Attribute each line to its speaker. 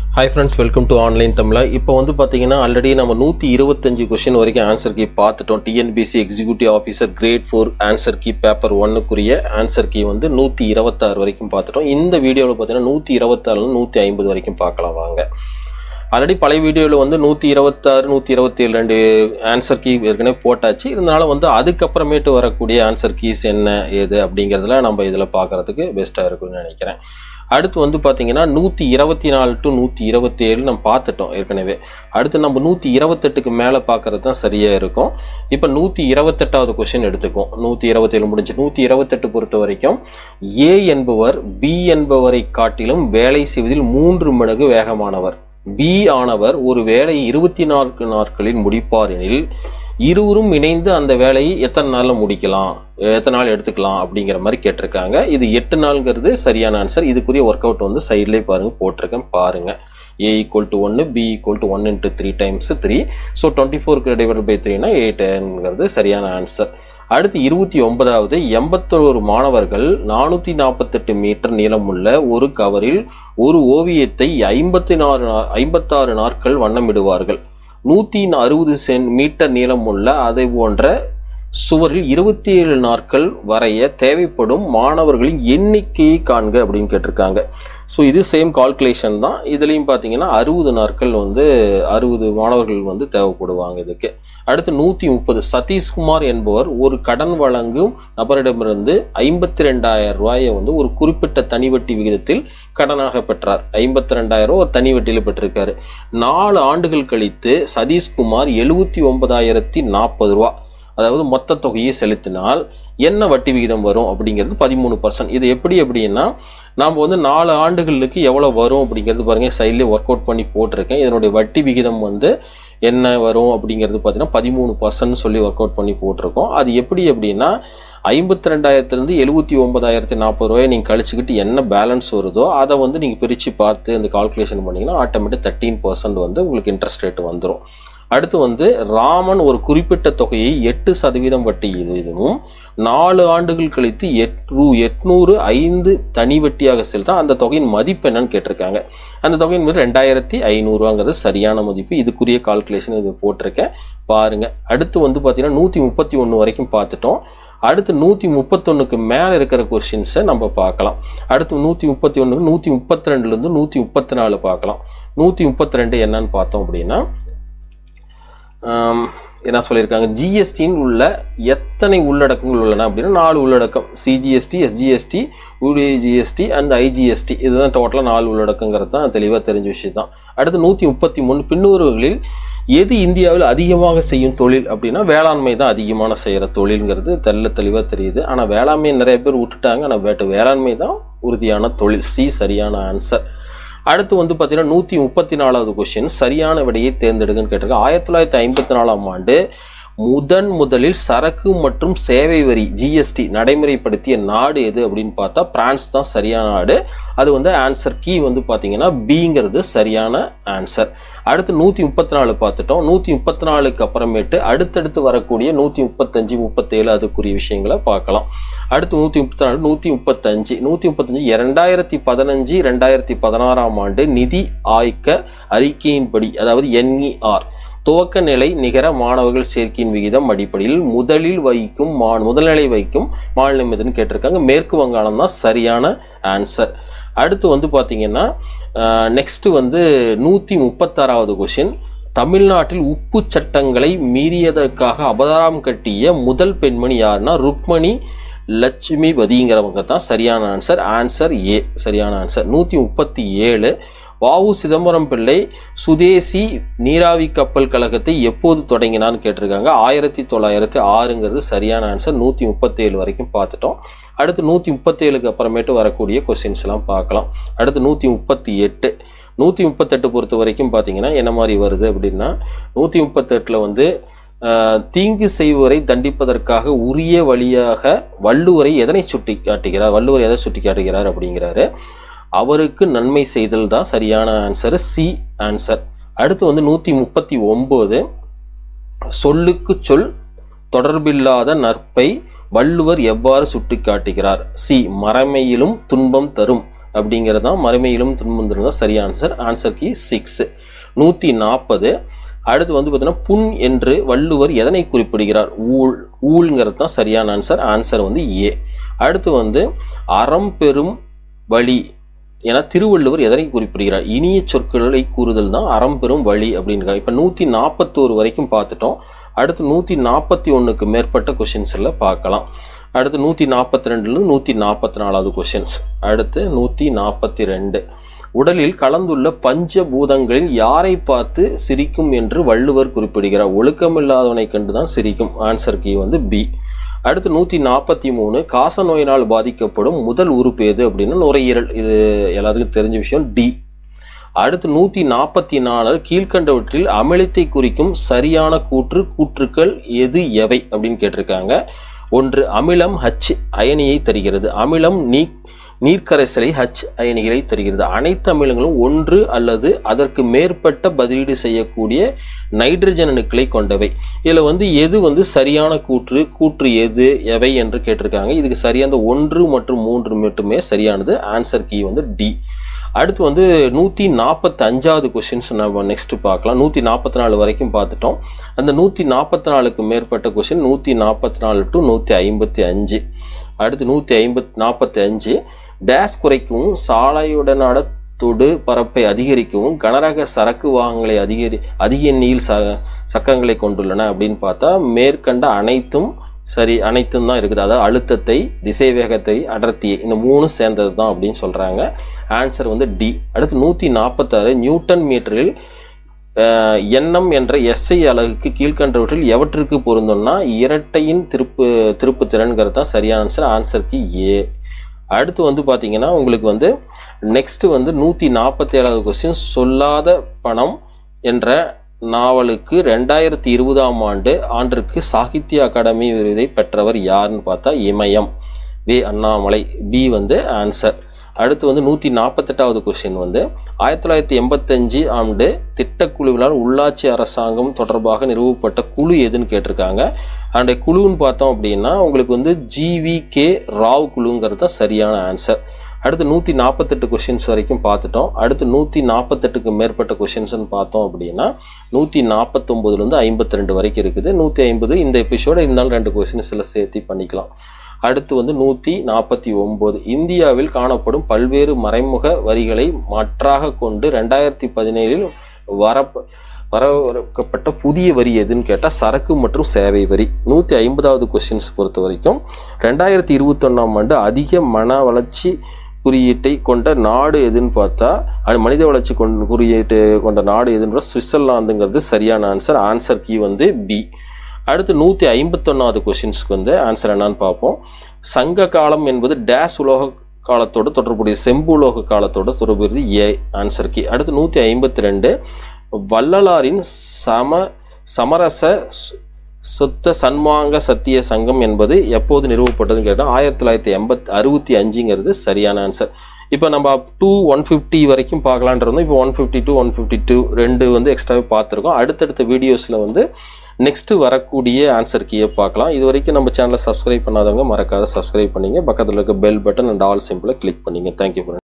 Speaker 1: hi friends welcome to online Tamizha இப்போ வந்து பார்த்தீங்கன்னா ஆல்ரெடி நம்ம நூற்றி இருபத்தஞ்சு கொஷின் வரைக்கும் ஆன்சர் கீ பார்த்துட்டோம் TNPSC executive officer grade four answer key paper ஒன்னுக்குரிய ஆன்சர் கீ வந்து நூற்றி இருபத்தாறு வரைக்கும் பார்த்துட்டோம் இந்த வீடியோவில் பார்த்தீங்கன்னா நூற்றி இருபத்தாறுல நூற்றி ஐம்பது வரைக்கும் பார்க்கலாம் வாங்க ஆல்ரெடி பழைய வீடியோவில் வந்து நூற்றி இருபத்தாறு நூற்றி இருபத்தேழு ரெண்டு ஆன்சர் கீ ஏற்கனவே போட்டாச்சு இருந்தாலும் வந்து அதுக்கப்புறமேட்டு வரக்கூடிய ஆன்சர் கீஸ் என்ன ஏது அப்படிங்கிறதுல நம்ம இதில் பார்க்குறதுக்கு பெஸ்ட்டாக இருக்கும்னு நினைக்கிறேன் அடுத்து வந்து பார்த்தீங்கன்னா நூற்றி இருபத்தி நாலு டு நூற்றி இருபத்தேழு நம்ம பார்த்துட்டோம் ஏற்கனவே அடுத்து நம்ம நூற்றி இருபத்தெட்டுக்கு மேலே பார்க்கறது தான் சரியாக இருக்கும் இப்போ நூற்றி இருபத்தெட்டாவது கொஷின் எடுத்துக்குவோம் நூற்றி இருபத்தேழு முடிஞ்சு நூற்றி இருபத்தெட்டு பொறுத்த வரைக்கும் ஏ என்பவர் பி என்பவரை காட்டிலும் வேலை செய்வதில் மூன்று மடங்கு வேகமானவர் பி ஆனவர் ஒரு வேலையை இருபத்தி நான்கு நாட்களில் முடிப்பார் எனில் இருவரும் இணைந்து அந்த வேலையை எத்தனை நாள்ல முடிக்கலாம் எத்தனை நாள் எடுத்துக்கலாம் அப்படிங்கிற மாதிரி கேட்டிருக்காங்க இது எட்டு நாள்ங்கிறது சரியான ஆன்சர் இதுக்குரிய ஒர்க் அவுட் வந்து சைட்லேயே பாருங்க போட்டிருக்கேன் பாருங்க ஏ ஈக்குவல் டு ஒன்று B equal to one into three times three so twenty ஃபோருக்கு டிவைட் பை த்ரீனா எயிட்டுங்கிறது சரியான ஆன்சர் அடுத்து இருபத்தி ஒன்பதாவது எண்பத்தோரு மாணவர்கள் நானூற்றி நாற்பத்தெட்டு மீட்டர் நீளமுள்ள ஒரு கவரில் ஒரு ஓவியத்தை ஐம்பத்தி நாலு ஐம்பத்தாறு நாட்கள் வண்ணமிடுவார்கள் நூற்றி அறுபது சென் மீட்டர் நீளமுள்ள அதை போன்ற சுவரில் இருபத்தி ஏழு நாட்கள் வரைய தேவைப்படும் மாணவர்களின் எண்ணிக்கையை காண்க அப்படின்னு கேட்டிருக்காங்க ஸோ இது சேம் கால்குலேஷன் தான் இதுலேயும் பார்த்தீங்கன்னா அறுபது நாட்கள் வந்து அறுபது மாணவர்கள் வந்து தேவைப்படுவாங்க இதுக்கு அடுத்து நூற்றி முப்பது சதீஷ்குமார் என்பவர் ஒரு கடன் வழங்கும் நபரிடமிருந்து ஐம்பத்தி ரெண்டாயிரம் ரூபாயை வந்து ஒரு குறிப்பிட்ட தனி வட்டி விகிதத்தில் கடனாக பெற்றார் ஐம்பத்தி ரெண்டாயிரம் ரூபா ஒரு தனி வட்டியில் பெற்றிருக்காரு நாலு ஆண்டுகள் கழித்து சதீஷ்குமார் எழுபத்தி ஒன்பதாயிரத்தி நாற்பது ரூபா அதாவது மொத்த தொகையை செலுத்தினால் என்ன வட்டி விகிதம் வரும் அப்படிங்கிறது பதிமூணு பர்சன்ட் இது எப்படி அப்படின்னா நாம் வந்து நாலு ஆண்டுகளுக்கு எவ்வளோ வரும் அப்படிங்கிறது பாருங்க சைட்லேயே ஒர்க் அவுட் பண்ணி போட்டிருக்கேன் இதனுடைய வட்டி விகிதம் வந்து என்ன வரும் அப்படிங்கிறது பார்த்தீங்கன்னா பதிமூணு பர்சன்ட் சொல்லி ஒர்க் அவுட் பண்ணி போட்டிருக்கோம் அது எப்படி அப்படின்னா ஐம்பத்தி ரெண்டாயிரத்துலேருந்து எழுபத்தி ஒன்பதாயிரத்தி நாற்பது ரூபாய் நீங்கள் கழிச்சுக்கிட்டு என்ன பேலன்ஸ் வருதோ அதை வந்து நீங்கள் பிரித்து பார்த்து இந்த கால்குலேஷன் பண்ணிங்கன்னா ஆட்டோமேட்டிக் தேர்ட்டீன் பர்சன்ட் வந்து உங்களுக்கு இன்ட்ரெஸ்ட் ரேட் வந்துடும் அடுத்து வந்து ராமன் ஒரு குறிப்பிட்ட தொகையை எட்டு சதவீதம் வட்டி இதுவும் நாலு ஆண்டுகள் கழித்து எட்டு எட்நூறு ஐந்து தனி வட்டியாக செலுத்தா அந்த தொகையின் மதிப்பு என்னன்னு கேட்டிருக்காங்க அந்த தொகையின் மதிப்பு ரெண்டாயிரத்தி ஐநூறுவாங்கிறது சரியான மதிப்பு இதுக்குரிய கால்குலேஷன் இது போட்டிருக்கேன் பாருங்க அடுத்து வந்து பார்த்தீங்கன்னா நூற்றி முப்பத்தி ஒன்று வரைக்கும் பார்த்துட்டோம் அடுத்து நூற்றி முப்பத்தொன்னுக்கு மேலே இருக்கிற கொஸ்டின்ஸை நம்ம பார்க்கலாம் அடுத்து நூற்றி முப்பத்தி ஒன்றுக்கு நூற்றி முப்பத்தி ரெண்டுலேருந்து நூற்றி முப்பத்தி நாலு பார்க்கலாம் நூற்றி முப்பத்தி ரெண்டு என்னன்னு பார்த்தோம் அப்படின்னா என்ன சொல்லியிருக்காங்க ஜிஎஸ்டின்னு உள்ள எத்தனை உள்ளடக்கங்கள் உள்ளன அப்படின்னா நாலு உள்ளடக்கம் CGST SGST UTGST and IGST இதுதான் டோட்டலாக நாலு உள்ளடக்கங்கிறது தான் தெளிவாக தெரிஞ்ச விஷயம் தான் அடுத்து நூற்றி முப்பத்தி மூணு பின்னூறுகளில் எது இந்தியாவில் அதிகமாக செய்யும் தொழில் அப்படின்னா வேளாண்மை தான் அதிகமான செய்கிற தொழில்ங்கிறது தெல்ல தெளிவாக தெரியுது ஆனால் வேளாண்மை நிறைய பேர் விட்டுட்டாங்க ஆனால் வேட்டு வேளாண்மை தான் உறுதியான தொழில் சி சரியான ஆன்சர் அடுத்து வந்து பார்த்தீங்கன்னா நூற்றி முப்பத்தி நாலாவது கொஸ்டின் சரியான விடையை தேர்ந்தெடுக்குன்னு கேட்டிருக்கேன் ஆயிரத்தி தொள்ளாயிரத்தி ஐம்பத்தி நாலாம் ஆண்டு முதன் முதலில் சரக்கு மற்றும் சேவை வரி ஜிஎஸ்டி நடைமுறைப்படுத்திய நாடு எது அப்படின்னு பார்த்தா பிரான்ஸ் தான் சரியான நாடு அது வந்து ஆன்சர் கீ வந்து பார்த்தீங்கன்னா பிங்கிறது சரியான ஆன்சர் அடுத்து நூற்றி முப்பத்தி நாலு பார்த்துட்டோம் நூற்றி முப்பத்தி நாலுக்கு அப்புறமேட்டு அடுத்தடுத்து வரக்கூடிய நூற்றி முப்பத்தஞ்சு முப்பத்தேழு அதுக்குரிய விஷயங்களை பார்க்கலாம் அடுத்து நூற்றி முப்பத்தி நாலு நூற்றி முப்பத்தஞ்சு நூற்றி முப்பத்தஞ்சு இரண்டாயிரத்தி பதினஞ்சு ரெண்டாயிரத்தி பதினாறாம் ஆண்டு நிதி ஆய்க்க அறிக்கையின்படி அதாவது என்இஆர் துவக்க நிலை நிகர மாணவர்கள் சேர்க்கையின் விகிதம் அடிப்படையில் முதலில் வைக்கும் மா முதல்நிலை வைக்கும் மாநிலம் எதுன்னு கேட்டிருக்காங்க மேற்கு வங்காளம் தான் சரியான ஆன்சர் அடுத்து வந்து பார்த்தீங்கன்னா நெக்ஸ்ட் வந்து நூற்றி முப்பத்தாறாவது கொஷின் தமிழ்நாட்டில் உப்பு சட்டங்களை மீறியதற்காக அபதாரம் கட்டிய முதல் பெண்மணி யாருன்னா ருக்மணி லட்சுமி பதிங்கிறவங்க தான் சரியான ஆன்சர் ஆன்சர் ஏ சரியான ஆன்சர் நூற்றி முப்பத்தி ஏழு வாவு சிதம்பரம் பிள்ளை சுதேசி நீராவி கப்பல் கழகத்தை எப்போது தொடங்கினான்னு கேட்டிருக்காங்க ஆயிரத்தி தொள்ளாயிரத்தி ஆறுங்கிறது சரியான ஆன்சர் நூற்றி முப்பத்தேழு வரைக்கும் பார்த்துட்டோம் அடுத்து நூற்றி முப்பத்தேழுக்கு அப்புறமேட்டு வரக்கூடிய கொஸ்டின்ஸ் எல்லாம் பார்க்கலாம் அடுத்து நூற்றி முப்பத்தி எட்டு நூற்றி முப்பத்தெட்டு பொறுத்த வரைக்கும் பார்த்தீங்கன்னா என்ன மாதிரி வருது அப்படின்னா நூற்றி முப்பத்தெட்டில் வந்து தீங்கு செய்வோரை தண்டிப்பதற்காக உரிய வழியாக வள்ளுவரை எதனை சுட்டி காட்டுகிறார் வள்ளுவர் எதை சுட்டி காட்டுகிறார் அப்படிங்கிறாரு அவருக்கு நன்மை செய்தல் தான் சரியான ஆன்சர் சி ஆன்சர் அடுத்து வந்து நூற்றி முப்பத்தி ஒம்பது சொல்லுக்கு சொல் தொடர்பில்லாத நற்பை வள்ளுவர் எவ்வாறு சுட்டி காட்டுகிறார் சி மறமையிலும் துன்பம் தரும் அப்படிங்கிறது தான் மறுமையிலும் துன்புறுதல் தான் சரியான ஆன்சர் ஆன்சர் கி சிக்ஸ் நூற்றி நாற்பது அடுத்து வந்து பார்த்தீங்கன்னா புண் என்று வள்ளுவர் எதனை குறிப்பிடுகிறார் ஊழ் ஊழ்ங்கிறது தான் சரியான ஆன்சர் ஆன்சர் வந்து ஏ அடுத்து வந்து அறம் பெரும் வழி ஏன்னா திருவள்ளுவர் எதனை குறிப்பிடுகிறார் இனிய சொற்களை கூறுதல் தான் அறம் பெரும் வழி அப்படின்றாங்க இப்போ நூற்றி நாற்பத்தோரு வரைக்கும் பார்த்துட்டோம் அடுத்து நூற்றி நாற்பத்தி ஒன்றுக்கு மேற்பட்ட கொஷின்ஸில் பார்க்கலாம் அடுத்து நூற்றி நாற்பத்தி ரெண்டுலேருந்து நூற்றி நாற்பத்தி நாலாவது கொஷின்ஸ் அடுத்து நூற்றி நாற்பத்தி ரெண்டு உடலில் கலந்துள்ள பஞ்சபூதங்களில் யாரை பார்த்து சிரிக்கும் என்று வள்ளுவர் குறிப்பிடுகிறார் ஒழுக்கமில்லாதவனை கண்டுதான் சிரிக்கும் ஆன்சர் கீ வந்து பி அடுத்து நூற்றி நாற்பத்தி மூணு காச நோயினால் பாதிக்கப்படும் முதல் உறுப்பு எது அப்படின்னா நுரையீரல் இது எல்லாத்துக்கும் தெரிஞ்ச விஷயம் டி அடுத்து நூற்றி நாற்பத்தி நாலு கீழ்கண்டவற்றில் அமிலத்தை குறிக்கும் சரியான கூற்று கூற்றுக்கள் எது எவை அப்படின்னு கேட்டிருக்காங்க ஒன்று அமிலம் ஹச் அயனியை தருகிறது அமிலம் நீ நீர்க்கரைசலை ஹச் அயனிகளை தருகிறது அனைத்து அமிலங்களும் ஒன்று அல்லது அதற்கு மேற்பட்ட பதிலீடு செய்யக்கூடிய நைட்ரஜன் அணுக்களை கொண்டவை இதில் வந்து எது வந்து சரியான கூற்று கூற்று எது எவை என்று கேட்டிருக்காங்க இதுக்கு சரியான ஒன்று மற்றும் மூன்று மட்டுமே சரியானது ஆன்சர் கீ வந்து டி அடுத்து வந்து நூற்றி நாற்பத்தி அஞ்சாவது கொஷின்ஸ் நம்ம நெக்ஸ்ட் பார்க்கலாம் நூற்றி நாற்பத்தி நாலு வரைக்கும் பார்த்துட்டோம் அந்த நூற்றி நாற்பத்தி நாலுக்கு மேற்பட்ட கொஷின் நூற்றி நாற்பத்தி நாலு டு நூற்றி ஐம்பத்தி அஞ்சு அடுத்து நூற்றி ஐம்பத் நாற்பத்தி அஞ்சு டேஸ் குறைக்கவும் சாலையுடனான தொடு பரப்பை அதிகரிக்கவும் கனரக சரக்கு வாகனங்களை அதிகரி அதிக எண்ணியில் ச சக்கரங்களை கொண்டுள்ளன அப்படின்னு பார்த்தா மேற்கண்ட அனைத்தும் சரி அனைத்தும் தான் இருக்குது அதாவது அழுத்தத்தை திசை வேகத்தை அடர்த்தியை இந்த மூணு சேர்ந்தது தான் அப்படின்னு சொல்கிறாங்க ஆன்சர் வந்து டி அடுத்து நூற்றி நாற்பத்தாறு நியூட்டன் மீட்டரில் எண்ணம் என்ற எஸ்ஐ அலகுக்கு கீழ்கண்டவற்றில் எவற்றிற்கு பொருந்தோம்னா இரட்டையின் திருப்பு திருப்பு திறன்கிறது தான் சரியான ஆன்சர் ஆன்சருக்கு ஏ அடுத்து வந்து பார்த்தீங்கன்னா உங்களுக்கு வந்து நெக்ஸ்ட் வந்து நூற்றி நாற்பத்தி ஏழாவது கொஸ்டின் சொல்லாத பணம் என்ற நாவலுக்கு ரெண்டாயிரத்தி இருபதாம் ஆண்டு ஆண்டிற்கு சாகித்ய அகாடமி விருதை பெற்றவர் யாருன்னு பார்த்தா இமயம் வே அண்ணாமலை பி வந்து ஆன்சர் அடுத்து வந்து நூற்றி நாற்பத்தெட்டாவது கொஸ்டின் வந்து ஆயிரத்தி தொள்ளாயிரத்தி எண்பத்தஞ்சு ஆண்டு திட்டக்குழுவினால் உள்ளாட்சி அரசாங்கம் தொடர்பாக நிறுவப்பட்ட குழு எதுன்னு கேட்டிருக்காங்க அந்த குழுன்னு பார்த்தோம் அப்படின்னா உங்களுக்கு வந்து ஜிவி கே ராவ் குழுங்கிறது தான் சரியான ஆன்சர் அடுத்து நூற்றி நாற்பத்தெட்டு கொஷின்ஸ் வரைக்கும் பார்த்துட்டோம் அடுத்து நூற்றி நாற்பத்தெட்டுக்கு மேற்பட்ட கொஷின்ஸ்னு பார்த்தோம் அப்படின்னா நூற்றி நாற்பத்தொம்போதுலேருந்து ஐம்பத்தி ரெண்டு வரைக்கும் இருக்குது நூற்றி ஐம்பது இந்த எபிசோட இருந்தாலும் ரெண்டு கொஷின்ஸில் சேர்த்து பண்ணிக்கலாம் அடுத்து வந்து நூற்றி நாற்பத்தி ஒம்பது இந்தியாவில் காணப்படும் பல்வேறு மறைமுக வரிகளை மற்றாக கொண்டு ரெண்டாயிரத்தி பதினேழில் வரப்ப வரவிறக்கப்பட்ட புதிய வரி எதுன்னு கேட்டால் சரக்கு மற்றும் சேவை வரி நூற்றி ஐம்பதாவது கொஸ்டின்ஸ் பொறுத்த வரைக்கும் ரெண்டாயிரத்தி இருபத்தொன்னாம் ஆண்டு அதிக மன வளர்ச்சி குறியீட்டை கொண்ட நாடு எதுன்னு பார்த்தா அது மனித வளர்ச்சி கொண்ட குறியீட்டு கொண்ட நாடு எதுன்ற சுவிட்சர்லாந்துங்கிறது சரியான ஆன்சர் ஆன்சர் கீ வந்து பி அடுத்து நூற்றி ஐம்பத்தொன்னாவது கொஷின்ஸ்க்கு வந்து ஆன்சர் என்னன்னு பார்ப்போம் சங்க காலம் என்பது டேஸ் உலோக காலத்தோடு தொடர்புடைய செம்பு உலோக காலத்தோடு தொடர்புடையது ஏ ஆன்சர் கி அடுத்து நூற்றி ஐம்பத்தி ரெண்டு வள்ளலாரின் சம சமரச சுத்த சன்மாங்க சத்திய சங்கம் என்பது எப்போது நிறுவப்பட்டதுன்னு கேட்டால் ஆயிரத்தி தொள்ளாயிரத்தி எண்பத் அறுபத்தி அஞ்சுங்கிறது சரியான ஆன்சர் இப்போ நம்ம டூ ஒன் ஃபிஃப்டி வரைக்கும் பார்க்கலான்றதும் இப்போ one fifty two one fifty two ரெண்டு வந்து எக்ஸ்ட்ராவே பார்த்துருக்கோம் அடுத்தடுத்த வீடியோஸில் வந்து நெக்ஸ்ட் வரக்கூடிய ஆன்சர் கீயை பார்க்கலாம் இது வரைக்கும் நம்ம சேனலை சப்ஸ்கிரைப் பண்ணாதவங்க மறக்காத சப்ஸ்கிரைப் பண்ணிங்க பக்கத்தில் இருக்க பெல் பட்டன் அண்ட் ஆல் சிம்பிளை கிளிக் பண்ணிங்க தேங்க்யூ